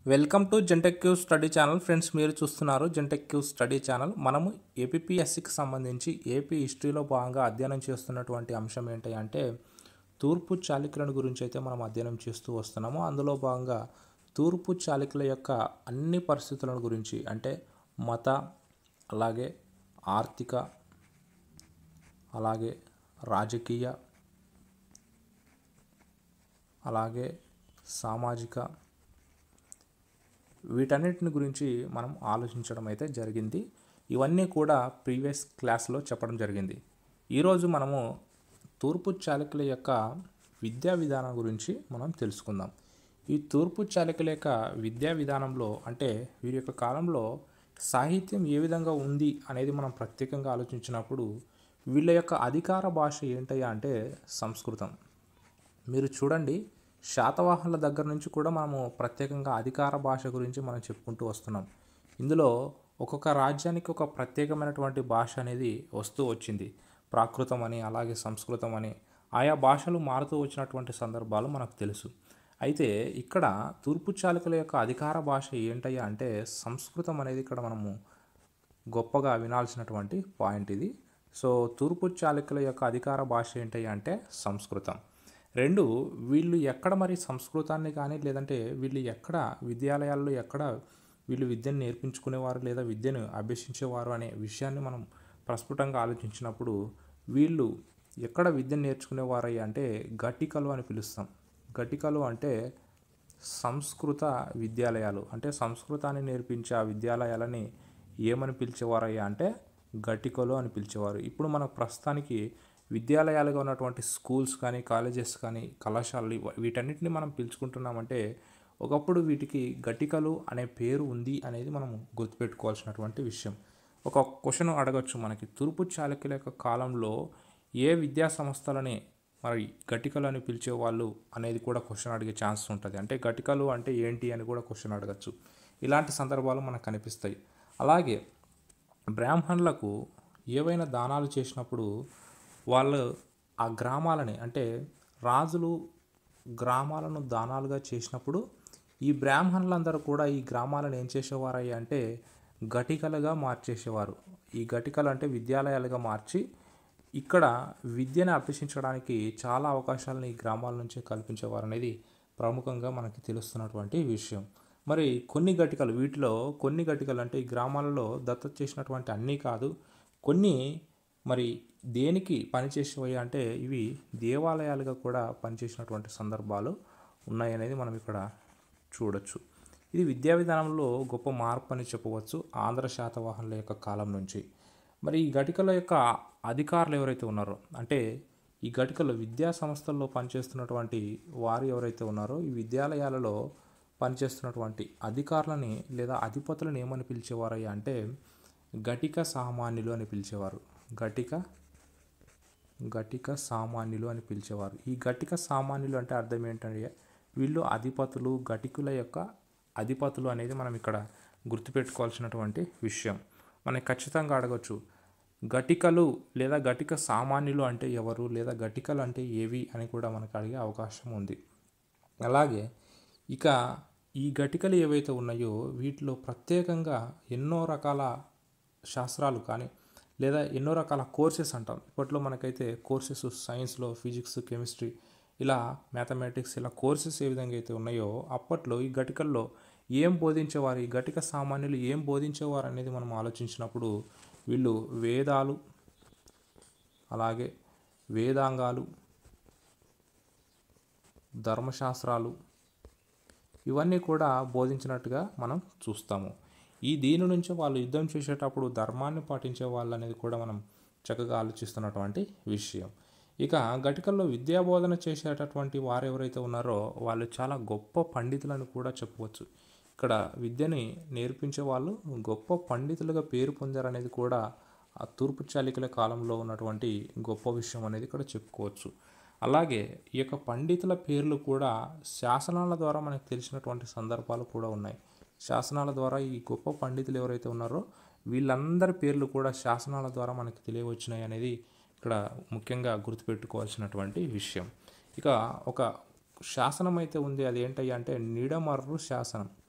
welcome to Gentek Q study channel friends మీరు చూస్తున్నారు Gentech Q study channel మనము ఏపీఎస్సికి సంబంధించి ఏపీ హిస్టరీలో భాగంగా అధ్యయనం చేస్తున్నటువంటి అంశం ఏంటి అంటే తూర్పు చాళుక్యులను గురించి అయితే మనం అధ్యయనం చేస్తూ వస్తున్నాము అందులో భాగంగా తూర్పు చాళుక్యుల యొక్క అన్ని పరిస్థితులను గురించి అంటే మత అలాగే ఆర్థిక అలాగే రాజకీయ అలాగే సామాజిక వీటన్నిటిని గురించి మనం ఆలోచించడం అయితే జరిగింది ఇవన్నీ కూడా ప్రీవియస్ క్లాస్లో చెప్పడం జరిగింది ఈరోజు మనము తూర్పు చాళుక్యుల యొక్క విద్యా విధానం గురించి మనం తెలుసుకుందాం ఈ తూర్పు చాళుక్యుల యొక్క విద్యా విధానంలో అంటే వీరి యొక్క కాలంలో సాహిత్యం ఏ విధంగా ఉంది అనేది మనం ప్రత్యేకంగా ఆలోచించినప్పుడు వీళ్ళ యొక్క అధికార భాష ఏంటయ్యా అంటే సంస్కృతం మీరు చూడండి శాతవాహనుల దగ్గర నుంచి కూడా మనము ప్రత్యేకంగా అధికార భాష గురించి మనం చెప్పుకుంటూ వస్తున్నాం ఇందులో ఒక్కొక్క రాజ్యానికి ఒక ప్రత్యేకమైనటువంటి భాష అనేది వస్తూ వచ్చింది ప్రాకృతం అని అలాగే సంస్కృతం అని ఆయా భాషలు మారుతూ వచ్చినటువంటి సందర్భాలు మనకు తెలుసు అయితే ఇక్కడ తూర్పు చాళుక్యుల యొక్క అధికార భాష ఏంటయ్యా అంటే సంస్కృతం అనేది ఇక్కడ మనము గొప్పగా వినాల్సినటువంటి పాయింట్ ఇది సో తూర్పు చాళుక్యుల యొక్క అధికార భాష ఏంటి అంటే సంస్కృతం రెండు వీళ్ళు ఎక్కడ మరి సంస్కృతాన్ని కానీ లేదంటే వీళ్ళు ఎక్కడ విద్యాలయాల్లో ఎక్కడ వీళ్ళు విద్యను నేర్పించుకునేవారు లేదా విద్యను అభ్యసించేవారు అనే విషయాన్ని మనం ప్రస్ఫుటంగా ఆలోచించినప్పుడు వీళ్ళు ఎక్కడ విద్యను నేర్చుకునేవారు అంటే గట్టికలు అని పిలుస్తాం గట్టికలు అంటే సంస్కృత విద్యాలయాలు అంటే సంస్కృతాన్ని నేర్పించే ఆ విద్యాలయాలని ఏమని పిలిచేవారయ్యా అంటే గట్టికలు అని పిలిచేవారు ఇప్పుడు మనకు ప్రస్తుతానికి విద్యాలయాలుగా ఉన్నటువంటి స్కూల్స్ కానీ కాలేజెస్ కానీ కళాశాలలు ఇవ- వీటన్నిటిని మనం పిలుచుకుంటున్నామంటే ఒకప్పుడు వీటికి గట్టికలు అనే పేరు ఉంది అనేది మనం గుర్తుపెట్టుకోవాల్సినటువంటి విషయం ఒక క్వశ్చన్ అడగచ్చు మనకి తూర్పు చాళుక్యుల యొక్క కాలంలో ఏ విద్యా సంస్థలని మరి గట్టికలు అని పిలిచేవాళ్ళు అనేది కూడా క్వశ్చన్ అడిగే ఛాన్స్ ఉంటుంది అంటే గట్టికలు అంటే ఏంటి అని కూడా క్వశ్చన్ అడగచ్చు ఇలాంటి సందర్భాలు మనకు కనిపిస్తాయి అలాగే బ్రాహ్మణులకు ఏవైనా దానాలు చేసినప్పుడు వాళ్ళు ఆ గ్రామాలని అంటే రాజులు గ్రామాలను దానాలుగా చేసినప్పుడు ఈ బ్రాహ్మణులందరూ కూడా ఈ గ్రామాలను ఏం చేసేవారయ్య అంటే గటికలుగా మార్చేసేవారు ఈ గటికలు అంటే విద్యాలయాలుగా మార్చి ఇక్కడ విద్యను అభ్యసించడానికి చాలా అవకాశాలను ఈ గ్రామాల నుంచే కల్పించేవారు అనేది ప్రముఖంగా మనకి తెలుస్తున్నటువంటి విషయం మరి కొన్ని గటికలు వీటిలో కొన్ని గటికలు అంటే ఈ గ్రామాలలో దత్తత చేసినటువంటి అన్నీ కాదు కొన్ని మరి దేనికి పనిచేసేవి అంటే ఇవి దేవాలయాలుగా కూడా పనిచేసినటువంటి సందర్భాలు ఉన్నాయనేది మనం ఇక్కడ చూడొచ్చు ఇది విద్యా విధానంలో గొప్ప మార్పు అని చెప్పవచ్చు ఆంధ్ర శాతవాహనుల యొక్క కాలం నుంచి మరి ఈ ఘటికల యొక్క అధికారులు ఎవరైతే ఉన్నారో అంటే ఈ ఘటికలు విద్యా సంస్థల్లో పనిచేస్తున్నటువంటి వారు ఎవరైతే ఉన్నారో ఈ విద్యాలయాలలో పనిచేస్తున్నటువంటి అధికారులని లేదా అధిపతులను ఏమని పిలిచేవారయ్యా అంటే ఘటిక సామాన్యులు అని పిలిచేవారు ఘటిక ఘటిక సామాన్యులు అని పిలిచేవారు ఈ ఘటిక సామాన్యులు అంటే అర్థం ఏంటంటే వీళ్ళు అధిపతులు ఘటికుల యొక్క అధిపతులు అనేది మనం ఇక్కడ గుర్తుపెట్టుకోవాల్సినటువంటి విషయం మనకి ఖచ్చితంగా అడగచ్చు ఘటికలు లేదా ఘటిక సామాన్యులు అంటే ఎవరు లేదా ఘటికలు అంటే ఏవి అని కూడా మనకు అడిగే అవకాశం ఉంది అలాగే ఇక ఈ ఘటికలు ఏవైతే ఉన్నాయో వీటిలో ప్రత్యేకంగా ఎన్నో రకాల శాస్త్రాలు కానీ లేదా ఎన్నో రకాల కోర్సెస్ అంటాం ఇప్పట్లో మనకైతే కోర్సెస్ సైన్స్లో ఫిజిక్స్ కెమిస్ట్రీ ఇలా మ్యాథమెటిక్స్ ఇలా కోర్సెస్ ఏ విధంగా అయితే ఉన్నాయో అప్పట్లో ఈ ఘటికల్లో ఏం బోధించేవారు ఈ ఘటిక సామాన్యులు ఏం బోధించేవారు అనేది మనం ఆలోచించినప్పుడు వీళ్ళు వేదాలు అలాగే వేదాంగాలు ధర్మశాస్త్రాలు ఇవన్నీ కూడా బోధించినట్టుగా మనం చూస్తాము ఈ దీని నుంచి వాళ్ళు యుద్ధం చేసేటప్పుడు ధర్మాన్ని పాటించే వాళ్ళు అనేది కూడా మనం చక్కగా ఆలోచిస్తున్నటువంటి విషయం ఇక ఘటికల్లో విద్యాబోధన చేసేటటువంటి వారు ఎవరైతే ఉన్నారో వాళ్ళు చాలా గొప్ప పండితులను కూడా చెప్పవచ్చు ఇక్కడ విద్యని నేర్పించే వాళ్ళు గొప్ప పండితులుగా పేరు పొందారనేది కూడా ఆ తూర్పు చాళుక్యుల కాలంలో ఉన్నటువంటి గొప్ప విషయం అనేది ఇక్కడ చెప్పుకోవచ్చు అలాగే ఈ యొక్క పండితుల పేర్లు కూడా శాసనాల ద్వారా మనకు తెలిసినటువంటి సందర్భాలు కూడా ఉన్నాయి శాసనాల ద్వారా ఈ గొప్ప పండితులు ఎవరైతే ఉన్నారో వీళ్ళందరి పేర్లు కూడా శాసనాల ద్వారా మనకి తెలియవచ్చినాయి అనేది ఇక్కడ ముఖ్యంగా గుర్తుపెట్టుకోవాల్సినటువంటి విషయం ఇక ఒక శాసనం అయితే ఉంది అది ఏంటయ్యా అంటే నిడమర్రు శాసనం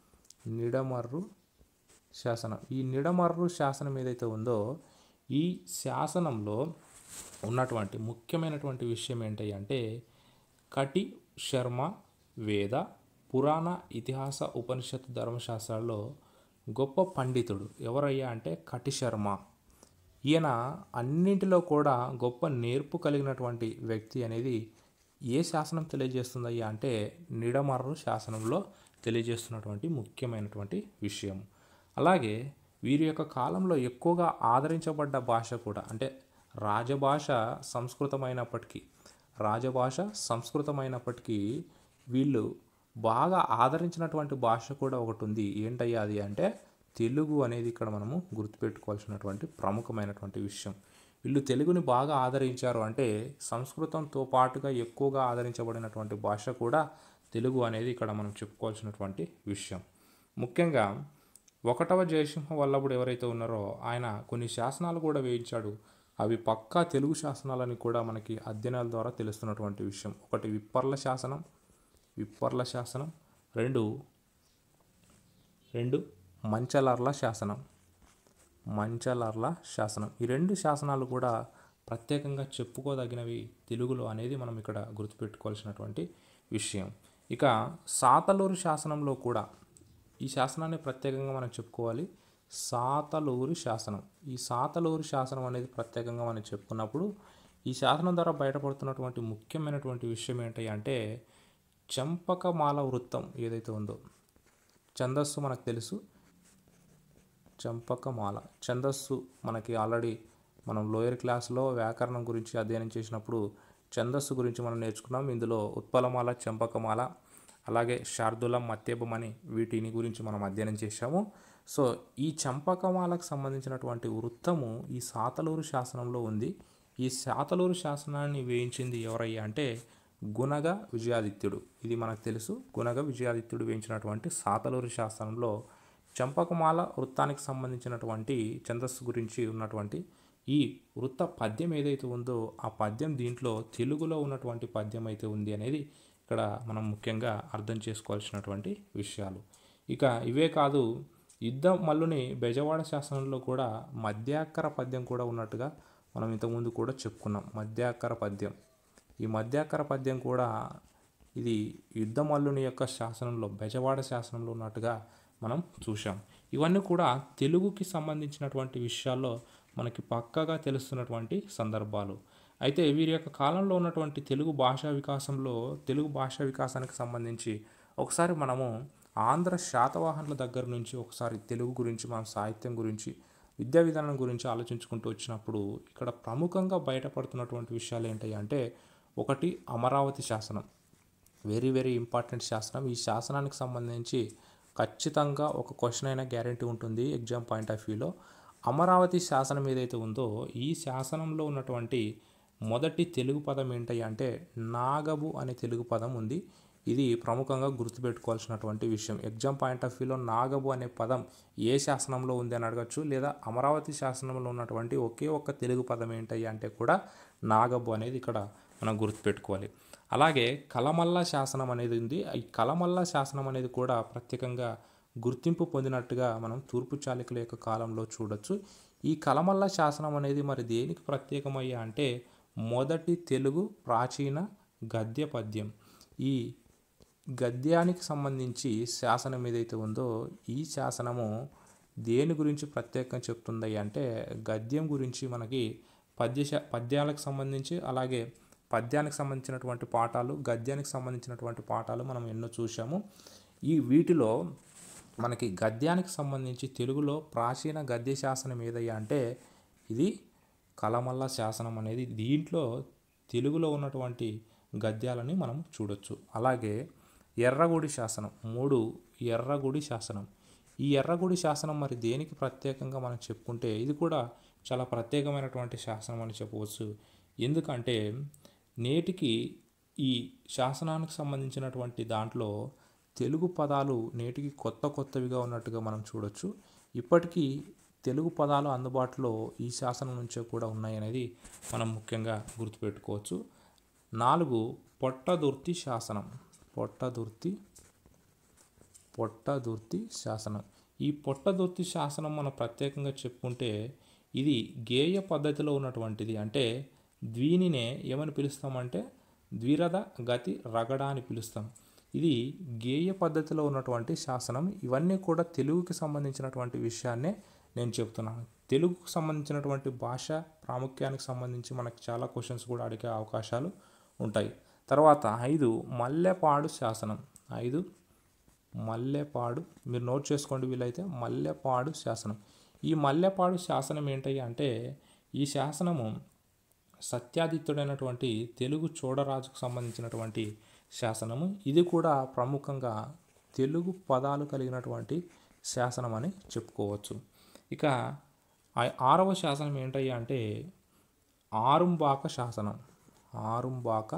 నిడమర్రు శాసనం ఈ నిడమర్రు శాసనం ఏదైతే ఉందో ఈ శాసనంలో ఉన్నటువంటి ముఖ్యమైనటువంటి విషయం ఏంటి అంటే కటి శర్మ వేద పురాణ ఇతిహాస ఉపనిషత్తు ధర్మశాస్త్రాల్లో గొప్ప పండితుడు ఎవరయ్యా అంటే కటి శర్మ ఈయన అన్నింటిలో కూడా గొప్ప నేర్పు కలిగినటువంటి వ్యక్తి అనేది ఏ శాసనం తెలియజేస్తుందయ్యా అంటే నిడమర్రు శాసనంలో తెలియజేస్తున్నటువంటి ముఖ్యమైనటువంటి విషయం అలాగే వీరి యొక్క కాలంలో ఎక్కువగా ఆదరించబడ్డ భాష కూడా అంటే రాజభాష సంస్కృతమైనప్పటికీ రాజభాష సంస్కృతమైనప్పటికీ వీళ్ళు బాగా ఆదరించినటువంటి భాష కూడా ఒకటి ఉంది ఏంటయ్యా అది అంటే తెలుగు అనేది ఇక్కడ మనము గుర్తుపెట్టుకోవాల్సినటువంటి ప్రముఖమైనటువంటి విషయం వీళ్ళు తెలుగుని బాగా ఆదరించారు అంటే సంస్కృతంతో పాటుగా ఎక్కువగా ఆదరించబడినటువంటి భాష కూడా తెలుగు అనేది ఇక్కడ మనం చెప్పుకోవాల్సినటువంటి విషయం ముఖ్యంగా ఒకటవ జయసింహ వల్లభుడు ఎవరైతే ఉన్నారో ఆయన కొన్ని శాసనాలు కూడా వేయించాడు అవి పక్కా తెలుగు శాసనాలని కూడా మనకి అధ్యయనాల ద్వారా తెలుస్తున్నటువంటి విషయం ఒకటి విప్పర్ల శాసనం విప్పర్ల శాసనం రెండు రెండు మంచలర్ల శాసనం మంచలర్ల శాసనం ఈ రెండు శాసనాలు కూడా ప్రత్యేకంగా చెప్పుకోదగినవి తెలుగులో అనేది మనం ఇక్కడ గుర్తుపెట్టుకోవాల్సినటువంటి విషయం ఇక సాతలూరు శాసనంలో కూడా ఈ శాసనాన్ని ప్రత్యేకంగా మనం చెప్పుకోవాలి సాతలూరు శాసనం ఈ సాతలూరు శాసనం అనేది ప్రత్యేకంగా మనం చెప్పుకున్నప్పుడు ఈ శాసనం ద్వారా బయటపడుతున్నటువంటి ముఖ్యమైనటువంటి విషయం ఏంటి అంటే చంపకమాల వృత్తం ఏదైతే ఉందో ఛందస్సు మనకు తెలుసు చంపకమాల ఛందస్సు మనకి ఆల్రెడీ మనం లోయర్ క్లాస్లో వ్యాకరణం గురించి అధ్యయనం చేసినప్పుడు ఛందస్సు గురించి మనం నేర్చుకున్నాం ఇందులో ఉత్పలమాల చంపకమాల అలాగే శార్దులం మత్యభం అని వీటిని గురించి మనం అధ్యయనం చేశాము సో ఈ చంపకమాలకు సంబంధించినటువంటి వృత్తము ఈ సాతలూరు శాసనంలో ఉంది ఈ సాతలూరు శాసనాన్ని వేయించింది ఎవరయ్యా అంటే గుణగ విజయాదిత్యుడు ఇది మనకు తెలుసు గుణగ విజయాదిత్యుడు వేయించినటువంటి సాతలూరు శాసనంలో చంపకమాల వృత్తానికి సంబంధించినటువంటి ఛందస్సు గురించి ఉన్నటువంటి ఈ వృత్త పద్యం ఏదైతే ఉందో ఆ పద్యం దీంట్లో తెలుగులో ఉన్నటువంటి పద్యం అయితే ఉంది అనేది ఇక్కడ మనం ముఖ్యంగా అర్థం చేసుకోవాల్సినటువంటి విషయాలు ఇక ఇవే కాదు యుద్ధ మల్లుని బెజవాడ శాసనంలో కూడా మధ్యాక్కర పద్యం కూడా ఉన్నట్టుగా మనం ఇంతకుముందు కూడా చెప్పుకున్నాం మధ్యాక్కర పద్యం ఈ మధ్యాక్కర పద్యం కూడా ఇది యుద్ధమల్లుని యొక్క శాసనంలో బెజవాడ శాసనంలో ఉన్నట్టుగా మనం చూసాం ఇవన్నీ కూడా తెలుగుకి సంబంధించినటువంటి విషయాల్లో మనకి పక్కాగా తెలుస్తున్నటువంటి సందర్భాలు అయితే వీరి యొక్క కాలంలో ఉన్నటువంటి తెలుగు భాషా వికాసంలో తెలుగు భాషా వికాసానికి సంబంధించి ఒకసారి మనము ఆంధ్ర శాతవాహనుల దగ్గర నుంచి ఒకసారి తెలుగు గురించి మనం సాహిత్యం గురించి విద్యా విధానం గురించి ఆలోచించుకుంటూ వచ్చినప్పుడు ఇక్కడ ప్రముఖంగా బయటపడుతున్నటువంటి విషయాలు ఏంటి అంటే ఒకటి అమరావతి శాసనం వెరీ వెరీ ఇంపార్టెంట్ శాసనం ఈ శాసనానికి సంబంధించి ఖచ్చితంగా ఒక క్వశ్చన్ అయినా గ్యారంటీ ఉంటుంది ఎగ్జామ్ పాయింట్ ఆఫ్ వ్యూలో అమరావతి శాసనం ఏదైతే ఉందో ఈ శాసనంలో ఉన్నటువంటి మొదటి తెలుగు పదం ఏంటి అంటే నాగబు అనే తెలుగు పదం ఉంది ఇది ప్రముఖంగా గుర్తుపెట్టుకోవాల్సినటువంటి విషయం ఎగ్జామ్ పాయింట్ ఆఫ్ వ్యూలో నాగబు అనే పదం ఏ శాసనంలో ఉంది అని అడగచ్చు లేదా అమరావతి శాసనంలో ఉన్నటువంటి ఒకే ఒక్క తెలుగు పదం ఏంటయ్యా అంటే కూడా నాగబు అనేది ఇక్కడ మనం గుర్తుపెట్టుకోవాలి అలాగే కలమల్ల శాసనం అనేది ఉంది ఈ కలమల్ల శాసనం అనేది కూడా ప్రత్యేకంగా గుర్తింపు పొందినట్టుగా మనం తూర్పు చాళుక్యుల యొక్క కాలంలో చూడొచ్చు ఈ కలమల్ల శాసనం అనేది మరి దేనికి ప్రత్యేకమయ్యా అంటే మొదటి తెలుగు ప్రాచీన గద్య పద్యం ఈ గద్యానికి సంబంధించి శాసనం ఏదైతే ఉందో ఈ శాసనము దేని గురించి ప్రత్యేకంగా చెప్తుంది అంటే గద్యం గురించి మనకి పద్య శా- పద్యాలకు సంబంధించి అలాగే పద్యానికి సంబంధించినటువంటి పాఠాలు గద్యానికి సంబంధించినటువంటి పాఠాలు మనం ఎన్నో చూసాము ఈ వీటిలో మనకి గద్యానికి సంబంధించి తెలుగులో ప్రాచీన గద్య శాసనం ఏదయ్యా అంటే ఇది కలమల్ల శాసనం అనేది దీంట్లో తెలుగులో ఉన్నటువంటి గద్యాలని మనం చూడొచ్చు అలాగే ఎర్రగుడి శాసనం మూడు ఎర్రగుడి శాసనం ఈ ఎర్రగుడి శాసనం మరి దేనికి ప్రత్యేకంగా మనం చెప్పుకుంటే ఇది కూడా చాలా ప్రత్యేకమైనటువంటి శాసనం అని చెప్పవచ్చు ఎందుకంటే నేటికి ఈ శాసనానికి సంబంధించినటువంటి దాంట్లో తెలుగు పదాలు నేటికి కొత్త కొత్తవిగా ఉన్నట్టుగా మనం చూడొచ్చు ఇప్పటికీ తెలుగు పదాలు అందుబాటులో ఈ శాసనం నుంచే కూడా ఉన్నాయనేది మనం ముఖ్యంగా గుర్తుపెట్టుకోవచ్చు నాలుగు పొట్టదుర్తి శాసనం పొట్టదుర్తి పొట్టదుర్తి శాసనం ఈ పొట్టదుర్తి శాసనం మనం ప్రత్యేకంగా చెప్పుకుంటే ఇది గేయ పద్ధతిలో ఉన్నటువంటిది అంటే ద్వీనినే ఏమని పిలుస్తామంటే ద్విరథ గతి రగడ అని పిలుస్తాం ఇది గేయ పద్ధతిలో ఉన్నటువంటి శాసనం ఇవన్నీ కూడా తెలుగుకి సంబంధించినటువంటి విషయాన్నే నేను చెప్తున్నాను తెలుగుకు సంబంధించినటువంటి భాష ప్రాముఖ్యానికి సంబంధించి మనకి చాలా క్వశ్చన్స్ కూడా అడిగే అవకాశాలు ఉంటాయి తర్వాత ఐదు మల్లెపాడు శాసనం ఐదు మల్లెపాడు మీరు నోట్ చేసుకోండి వీలైతే మల్లెపాడు శాసనం ఈ మల్లెపాడు శాసనం ఏంటయ్యా అంటే ఈ శాసనము సత్యాదిత్యుడైనటువంటి తెలుగు చోడరాజుకు సంబంధించినటువంటి శాసనము ఇది కూడా ప్రముఖంగా తెలుగు పదాలు కలిగినటువంటి శాసనం అని చెప్పుకోవచ్చు ఇక ఆ- ఆరవ శాసనం ఏంటయ్యా అంటే ఆరుంబాక శాసనం ఆరుంబాక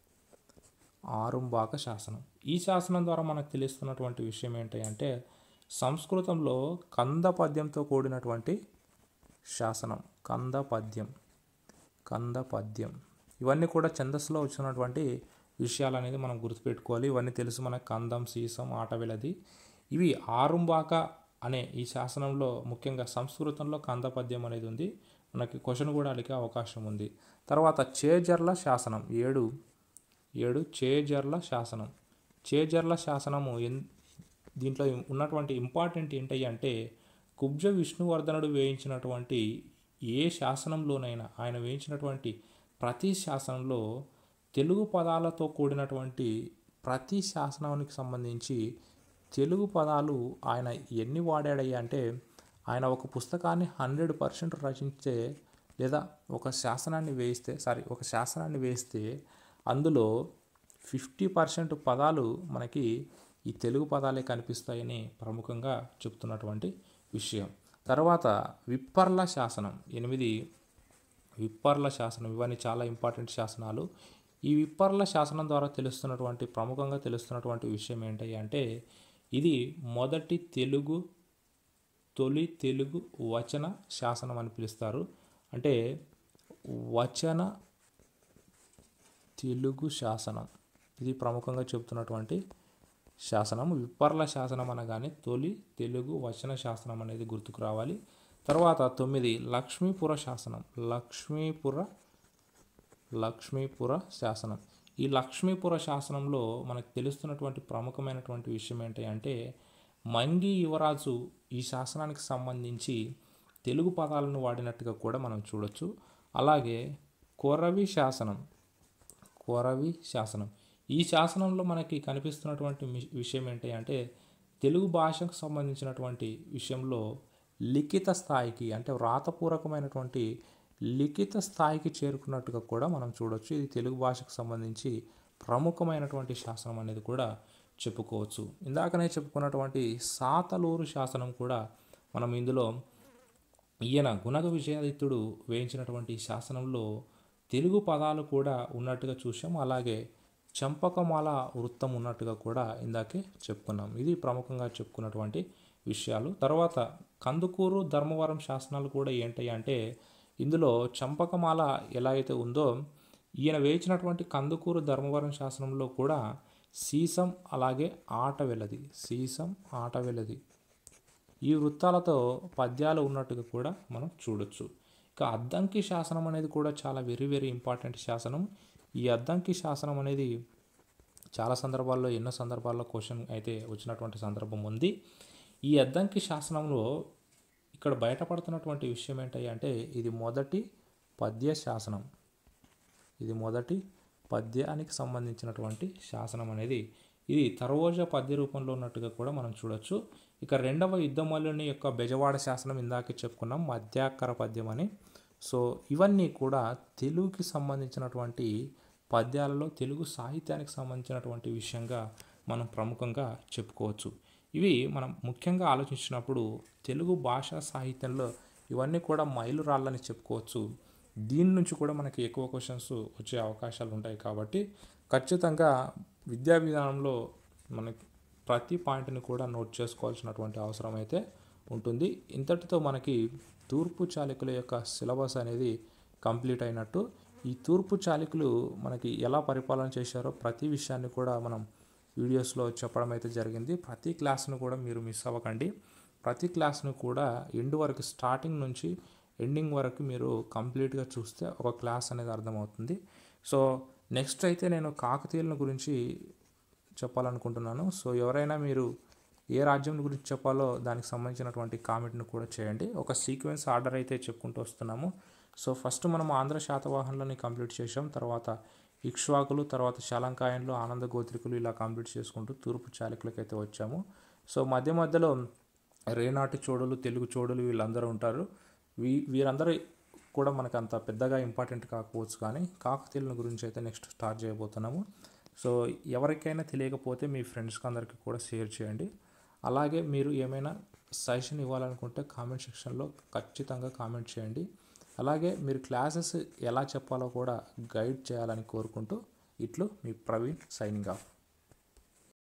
ఆరుంబాక శాసనం ఈ శాసనం ద్వారా మనకు తెలుస్తున్నటువంటి విషయం ఏంటి అంటే సంస్కృతంలో కంద పద్యంతో కూడినటువంటి శాసనం కంద పద్యం కంద పద్యం ఇవన్నీ కూడా ఛందస్సులో వచ్చినటువంటి విషయాలు అనేది మనం గుర్తుపెట్టుకోవాలి ఇవన్నీ తెలుసు మనకు కందం సీసం ఆటవిలది ఇవి ఆరుంబాక అనే ఈ శాసనంలో ముఖ్యంగా సంస్కృతంలో కంద పద్యం అనేది ఉంది మనకి క్వశ్చన్ కూడా అడిగే అవకాశం ఉంది తర్వాత చేజర్ల శాసనం ఏడు ఏడు చేజర్ల శాసనం చేజర్ల శాసనము ఎన్ దీంట్లో ఉన్నటువంటి ఇంపార్టెంట్ ఏంటి అంటే కుబ్జ విష్ణువర్ధనుడు వేయించినటువంటి ఏ శాసనంలోనైనా ఆయన వేయించినటువంటి ప్రతి శాసనంలో తెలుగు పదాలతో కూడినటువంటి ప్రతి శాసనానికి సంబంధించి తెలుగు పదాలు ఆయన ఎన్ని వాడాడయ్యా అంటే ఆయన ఒక పుస్తకాన్ని హండ్రెడ్ పర్సెంట్ రచించే లేదా ఒక శాసనాన్ని వేయిస్తే సారీ ఒక శాసనాన్ని వేస్తే అందులో ఫిఫ్టీ పర్సెంట్ పదాలు మనకి ఈ తెలుగు పదాలే కనిపిస్తాయని ప్రముఖంగా చెప్తున్నటువంటి విషయం తర్వాత విప్పర్ల శాసనం ఎనిమిది విప్పర్ల శాసనం ఇవన్నీ చాలా ఇంపార్టెంట్ శాసనాలు ఈ విప్పర్ల శాసనం ద్వారా తెలుస్తున్నటువంటి ప్రముఖంగా తెలుస్తున్నటువంటి విషయం ఏంటి అంటే ఇది మొదటి తెలుగు తొలి తెలుగు వచన శాసనం అని పిలుస్తారు అంటే వచన తెలుగు శాసనం ఇది ప్రముఖంగా చెప్తున్నటువంటి శాసనం విప్పర్ల శాసనం అనగానే తొలి తెలుగు వచన శాసనం అనేది గుర్తుకు రావాలి తర్వాత తొమ్మిది లక్ష్మీపుర శాసనం లక్ష్మీపుర లక్ష్మీపుర శాసనం ఈ లక్ష్మీపుర శాసనంలో మనకు తెలుస్తున్నటువంటి ప్రముఖమైనటువంటి విషయం ఏంటి అంటే మంగి యువరాజు ఈ శాసనానికి సంబంధించి తెలుగు పదాలను వాడినట్టుగా కూడా మనం చూడొచ్చు అలాగే కొరవి శాసనం కొరవి శాసనం ఈ శాసనంలో మనకి కనిపిస్తున్నటువంటి మి- విషయం ఏంటి అంటే తెలుగు భాషకు సంబంధించినటువంటి విషయంలో లిఖిత స్థాయికి అంటే వ్రాతపూర్వకమైనటువంటి లిఖిత స్థాయికి చేరుకున్నట్టుగా కూడా మనం చూడొచ్చు ఇది తెలుగు భాషకు సంబంధించి ప్రముఖమైనటువంటి శాసనం అనేది కూడా చెప్పుకోవచ్చు ఇందాకనే చెప్పుకున్నటువంటి సాతలూరు శాసనం కూడా మనం ఇందులో ఈయన గుణగ విజయాదిత్యుడు వేయించినటువంటి ఈ శాసనంలో తెలుగు పదాలు కూడా ఉన్నట్టుగా చూసాం అలాగే చంపకమాల వృత్తం ఉన్నట్టుగా కూడా ఇందాకే చెప్పుకున్నాం ఇది ప్రముఖంగా చెప్పుకున్నటువంటి విషయాలు తర్వాత కందుకూరు ధర్మవరం శాసనాలు కూడా ఏంటి అంటే ఇందులో చంపకమాల ఎలా అయితే ఉందో ఈయన వేయించినటువంటి కందుకూరు ధర్మవరం శాసనంలో కూడా సీసం అలాగే ఆట వెలది సీసం ఆట వెలది ఈ వృత్తాలతో పద్యాలు ఉన్నట్టుగా కూడా మనం చూడొచ్చు ఇక అద్దంకి శాసనం అనేది కూడా చాలా వెరీ వెరీ ఇంపార్టెంట్ శాసనం ఈ అద్దంకి శాసనం అనేది చాలా సందర్భాల్లో ఎన్నో సందర్భాల్లో క్వశ్చన్ అయితే వచ్చినటువంటి సందర్భం ఉంది ఈ అద్దంకి శాసనంలో ఇక్కడ బయటపడుతున్నటువంటి విషయం ఏంటి అంటే ఇది మొదటి పద్య శాసనం ఇది మొదటి పద్యానికి సంబంధించినటువంటి శాసనం అనేది ఇది తరోజ పద్య రూపంలో ఉన్నట్టుగా కూడా మనం చూడొచ్చు ఇక రెండవ యుద్ధమల్లుని యొక్క బెజవాడ శాసనం ఇందాక చెప్పుకున్నాం మధ్యాకర పద్యం అని సో ఇవన్నీ కూడా తెలుగుకి సంబంధించినటువంటి పద్యాలలో తెలుగు సాహిత్యానికి సంబంధించినటువంటి విషయంగా మనం ప్రముఖంగా చెప్పుకోవచ్చు ఇవి మనం ముఖ్యంగా ఆలోచించినప్పుడు తెలుగు భాషా సాహిత్యంలో ఇవన్నీ కూడా మైలురాళ్ళని చెప్పుకోవచ్చు దీని నుంచి కూడా మనకి ఎక్కువ క్వశ్చన్స్ వచ్చే అవకాశాలు ఉంటాయి కాబట్టి ఖచ్చితంగా విద్యా విధానంలో మనకి ప్రతి పాయింట్ని కూడా నోట్ చేసుకోవాల్సినటువంటి అవసరం అయితే ఉంటుంది ఇంతటితో మనకి తూర్పు చాళుక్యుల యొక్క సిలబస్ అనేది కంప్లీట్ అయినట్టు ఈ తూర్పు చాళుక్యులు మనకి ఎలా పరిపాలన చేశారో ప్రతి విషయాన్ని కూడా మనం వీడియోస్లో చెప్పడం అయితే జరిగింది ప్రతి క్లాస్ను కూడా మీరు మిస్ అవ్వకండి ప్రతి క్లాస్ను కూడా ఎండ్ వరకు స్టార్టింగ్ నుంచి ఎండింగ్ వరకు మీరు కంప్లీట్గా చూస్తే ఒక క్లాస్ అనేది అర్థమవుతుంది సో నెక్స్ట్ అయితే నేను కాకతీయుల గురించి చెప్పాలనుకుంటున్నాను సో ఎవరైనా మీరు ఏ రాజ్యం గురించి చెప్పాలో దానికి సంబంధించినటువంటి కామెంట్ను కూడా చేయండి ఒక సీక్వెన్స్ ఆర్డర్ అయితే చెప్పుకుంటూ వస్తున్నాము సో ఫస్ట్ మనం ఆంధ్ర శాతవాహనులని కంప్లీట్ చేసాం తర్వాత ఇక్ష్వాకులు తర్వాత శలంకాయన్లు ఆనంద గోత్రికులు ఇలా కంప్లీట్ చేసుకుంటూ తూర్పు చాళుక్యులకు అయితే వచ్చాము సో మధ్య మధ్యలో రేనాటి చోడులు తెలుగు చోడులు వీళ్ళందరూ ఉంటారు వీ వీరందరూ కూడా మనకు అంత పెద్దగా ఇంపార్టెంట్ కాకపోవచ్చు కానీ కాకతీయుల గురించి అయితే నెక్స్ట్ స్టార్ట్ చేయబోతున్నాము సో ఎవరికైనా తెలియకపోతే మీ ఫ్రెండ్స్కి అందరికీ కూడా షేర్ చేయండి అలాగే మీరు ఏమైనా సజెషన్ ఇవ్వాలనుకుంటే కామెంట్ సెక్షన్లో ఖచ్చితంగా కామెంట్ చేయండి అలాగే మీరు క్లాసెస్ ఎలా చెప్పాలో కూడా గైడ్ చేయాలని కోరుకుంటూ ఇట్లు మీ ప్రవీణ్ సైనింగ్ ఆఫ్